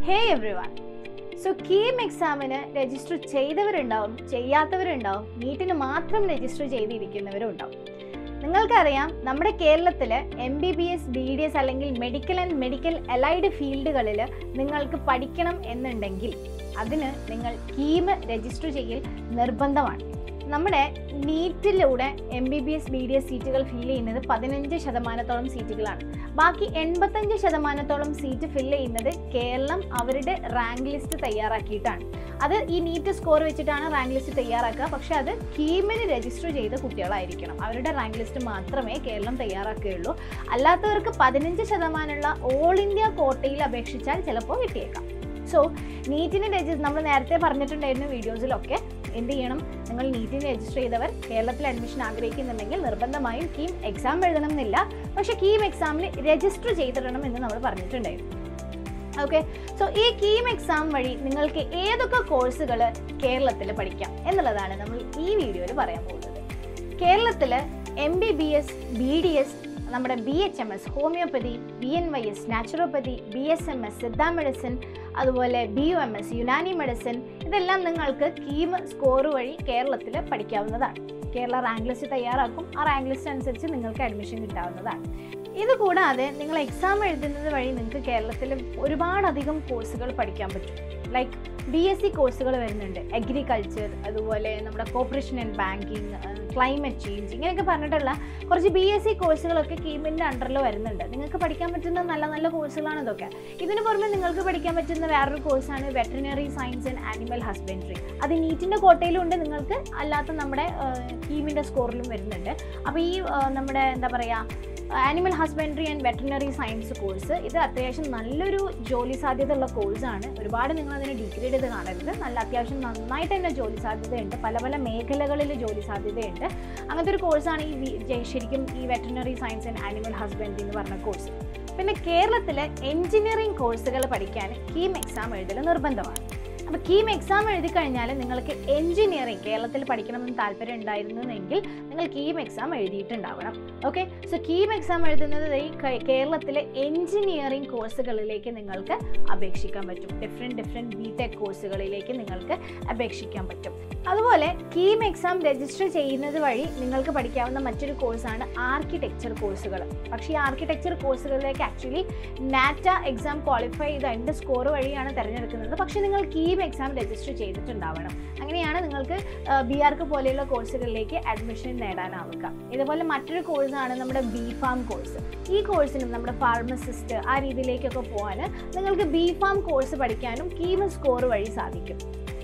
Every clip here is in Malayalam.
ഹേ എവ്രി വൺ സോ കീം എക്സാമിന് രജിസ്റ്റർ ചെയ്തവരുണ്ടാവും ചെയ്യാത്തവരുണ്ടാവും നീറ്റിന് മാത്രം രജിസ്റ്റർ ചെയ്തിരിക്കുന്നവരും ഉണ്ടാവും നിങ്ങൾക്കറിയാം നമ്മുടെ കേരളത്തിൽ M B B S B D S അല്ലെങ്കിൽ മെഡിക്കൽ ആൻഡ് മെഡിക്കൽ അലൈഡ് ഫീൽഡുകളിൽ നിങ്ങൾക്ക് പഠിക്കണം എന്നുണ്ടെങ്കിൽ അതിന് നിങ്ങൾ കീം രജിസ്റ്റർ ചെയ്യൽ നിർബന്ധമാണ് നമ്മുടെ നീറ്റിലൂടെ M B B S B D S സീറ്റുകൾ ഫില്ല് ചെയ്യുന്നത് പതിനഞ്ച് ശതമാനത്തോളം സീറ്റുകളാണ് ബാക്കി എൺപത്തഞ്ച് ശതമാനത്തോളം സീറ്റ് ഫില്ല് ചെയ്യുന്നത് കേരളം അവരുടെ റാങ്ക് ലിസ്റ്റ് തയ്യാറാക്കിയിട്ടാണ് അത് ഈ നീറ്റ് സ്കോർ വെച്ചിട്ടാണ് റാങ്ക് ലിസ്റ്റ് തയ്യാറാക്കുക പക്ഷെ അത് കീമിന് രജിസ്റ്റർ ചെയ്ത കുട്ടികളായിരിക്കണം അവരുടെ റാങ്ക് ലിസ്റ്റ് മാത്രമേ കേരളം തയ്യാറാക്കുകയുള്ളൂ അല്ലാത്തവർക്ക് പതിനഞ്ച് ശതമാനമുള്ള ഓൾ ഇന്ത്യ കോട്ടയിൽ അപേക്ഷിച്ചാൽ ചിലപ്പോൾ കിട്ടിയേക്കാം സോ നീറ്റിന് രജിസ്റ്റർ നമ്മൾ നേരത്തെ പറഞ്ഞിട്ടുണ്ടായിരുന്ന വീഡിയോസിലൊക്കെ എന്ത് ചെയ്യണം നിങ്ങൾ നീറ്റിന് രജിസ്റ്റർ ചെയ്തവർ കേരളത്തിൽ അഡ്മിഷൻ ആഗ്രഹിക്കുന്നുണ്ടെങ്കിൽ നിർബന്ധമായും കീം എക്സാം എഴുതണം എന്നില്ല പക്ഷേ കീം എക്സാമിൽ രജിസ്റ്റർ ചെയ്തിടണം എന്ന് നമ്മൾ പറഞ്ഞിട്ടുണ്ടായിരുന്നു ഓക്കെ സോ ഈ കീം എക്സാം വഴി നിങ്ങൾക്ക് ഏതൊക്കെ കോഴ്സുകൾ കേരളത്തിൽ പഠിക്കാം എന്നുള്ളതാണ് നമ്മൾ ഈ വീഡിയോയിൽ പറയാൻ പോകുന്നത് കേരളത്തിൽ M B B S B D S നമ്മുടെ B H M S homeopathy B N Y S naturopathy B S M S Siddha medicine അതുപോലെ B U M S Unani medicine ഇതെല്ലാം നിങ്ങൾക്ക് കീം സ്കോർ വഴി കേരളത്തിൽ പഠിക്കാവുന്നതാണ് കേരള റാങ്ക് ലിസ്റ്റ് തയ്യാറാക്കും ആ റാങ്ക് ലിസ്റ്റ് അനുസരിച്ച് നിങ്ങൾക്ക് അഡ്മിഷൻ കിട്ടാവുന്നതാണ് ഇത് കൂടാതെ നിങ്ങൾ എക്സാം എഴുതുന്നത് വഴി നിങ്ങൾക്ക് കേരളത്തിൽ ഒരുപാടധികം കോഴ്സുകൾ പഠിക്കാൻ പറ്റും ലൈക്ക് ബി എസ് സി കോഴ്സുകൾ വരുന്നുണ്ട് അഗ്രികൾച്ചർ അതുപോലെ നമ്മുടെ cooperation and banking climate change ഇങ്ങനെയൊക്കെ പറഞ്ഞിട്ടുള്ള കുറച്ച് ബി എസ് സി കോഴ്സുകളൊക്കെ കീമിൻ്റെ അണ്ടറിൽ വരുന്നുണ്ട് നിങ്ങൾക്ക് പഠിക്കാൻ പറ്റുന്ന നല്ല നല്ല കോഴ്സുകളാണ് ഇതൊക്കെ ഇതിന് പുറമെ നിങ്ങൾക്ക് പഠിക്കാൻ പറ്റുന്ന വേറൊരു കോഴ്സാണ് veterinary science and animal husbandry അത് നീറ്റിൻ്റെ കോട്ടയിലും ഉണ്ട് നിങ്ങൾക്ക് അല്ലാത്ത നമ്മുടെ കീമിൻ്റെ സ്കോറിലും വരുന്നുണ്ട് അപ്പോൾ ഈ ആ, നമ്മുടെ എന്താ പറയുക animal husbandry and veterinary science course ഇത് അത്യാവശ്യം നല്ലൊരു ജോലി സാധ്യത ഉള്ള കോഴ്സാണ് ഒരുപാട് നിങ്ങൾ അതിനെ ഡിഗ്രേഡ് ചെയ്ത് കാണരുത് നല്ല അത്യാവശ്യം നന്നായിട്ട് തന്നെ ജോലി സാധ്യതയുണ്ട് പല പല മേഖലകളിൽ ജോലി സാധ്യതയുണ്ട് അങ്ങനത്തെ ഒരു കോഴ്സാണ് ഈ വി- ജെ- ശരിക്കും ഈ veterinary science and animal husbandry എന്ന് പറഞ്ഞ കോഴ്സ് പിന്നെ കേരളത്തിലെ എഞ്ചിനീയറിംഗ് കോഴ്സുകൾ പഠിക്കാൻ കീം എക്സാം എഴുതൽ നിർബന്ധമാണ് അപ്പോൾ കീം എക്സാം എഴുതി കഴിഞ്ഞാൽ നിങ്ങൾക്ക് എഞ്ചിനീയറിംഗ് കേരളത്തിൽ പഠിക്കണമെന്ന് താല്പര്യം ഉണ്ടായിരുന്നെങ്കിൽ നിങ്ങൾ കീം എക്സാം എഴുതിയിട്ടുണ്ടാവണം ഓക്കെ സോ കീം എക്സാം എഴുതുന്നത് ഈ കേ- കേരളത്തിലെ എഞ്ചിനീയറിംഗ് കോഴ്സുകളിലേക്ക് നിങ്ങൾക്ക് അപേക്ഷിക്കാൻ പറ്റും ഡിഫറെൻറ്റ് ഡിഫറെൻറ്റ് ബി ടെക് കോഴ്സുകളിലേക്ക് നിങ്ങൾക്ക് അപേക്ഷിക്കാൻ പറ്റും അതുപോലെ കീം എക്സാം രജിസ്റ്റർ ചെയ്യുന്നത് വഴി നിങ്ങൾക്ക് പഠിക്കാവുന്ന മറ്റൊരു കോഴ്സാണ് ആർക്കിടെക്ചർ കോഴ്സുകൾ പക്ഷേ ഈ ആർക്കിടെക്ചർ കോഴ്സുകളിലേക്ക് ആക്ച്വലി നാറ്റ എക്സാം ക്വാളിഫൈ ചെയ്ത് അതിൻ്റെ സ്കോർ വഴിയാണ് തിരഞ്ഞെടുക്കുന്നത് പക്ഷേ നിങ്ങൾ കീം എക്സാം രജിസ്റ്റർ ചെയ്തിട്ടുണ്ടാവണം അങ്ങനെയാണ് നിങ്ങൾക്ക് ബി ആർക്ക് പോലെയുള്ള കോഴ്സുകളിലേക്ക് അഡ്മിഷൻ നേടാനാവുക ഇതുപോലെ മറ്റൊരു കോഴ്സാണ് നമ്മുടെ ബി ഫാം കോഴ്സ് ഈ കോഴ്സിനും നമ്മുടെ ഫാർമസിസ്റ്റ് ആ രീതിയിലേക്കൊക്കെ പോകാൻ നിങ്ങൾക്ക് ബി ഫാം കോഴ്സ് പഠിക്കാനും കീം സ്കോർ വഴി സാധിക്കും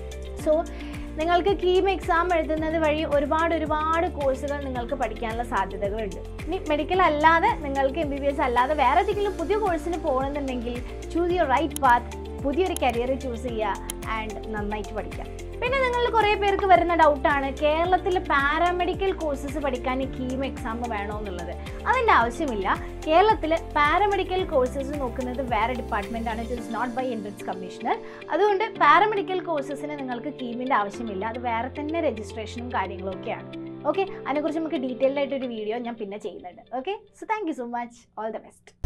സോ നിങ്ങൾക്ക് കീം എക്സാം എഴുതുന്നത് വഴി ഒരുപാട് ഒരുപാട് കോഴ്സുകൾ നിങ്ങൾക്ക് പഠിക്കാനുള്ള സാധ്യതകളുണ്ട് ഇനി മെഡിക്കൽ അല്ലാതെ നിങ്ങൾക്ക് എം ബി ബി എസ് അല്ലാതെ വേറെ ഏതെങ്കിലും പുതിയ കോഴ്സിന് പോകണമെന്നുണ്ടെങ്കിൽ ചൂസ് യുവർ റൈറ്റ് പാത്ത് പുതിയൊരു കരിയർ ചൂസ് ചെയ്യുക ആൻഡ് നന്നായിട്ട് പഠിക്കുക പിന്നെ നിങ്ങൾ കുറേ പേർക്ക് വരുന്ന ഡൗട്ടാണ് കേരളത്തിൽ പാരാമെഡിക്കൽ കോഴ്സസ് പഠിക്കാൻ കീം എക്സാം വേണോ എന്നുള്ളത് അതിൻ്റെ ആവശ്യമില്ല കേരളത്തിൽ പാരാമെഡിക്കൽ കോഴ്സസ് നോക്കുന്നത് വേറെ ഡിപ്പാർട്ട്മെൻറ്റാണ് it is not by entrance commissioner അതുകൊണ്ട് പാരാമെഡിക്കൽ കോഴ്സസിന് നിങ്ങൾക്ക് കീമിൻ്റെ ആവശ്യമില്ല അത് വേറെ തന്നെ രജിസ്ട്രേഷനും കാര്യങ്ങളും ഒക്കെയാണ് ഓക്കെ അതിനെക്കുറിച്ച് നമുക്ക് ഡീറ്റെയിൽഡ് ആയിട്ടൊരു വീഡിയോ ഞാൻ പിന്നെ ചെയ്യുന്നുണ്ട് okay so thank you so much all the best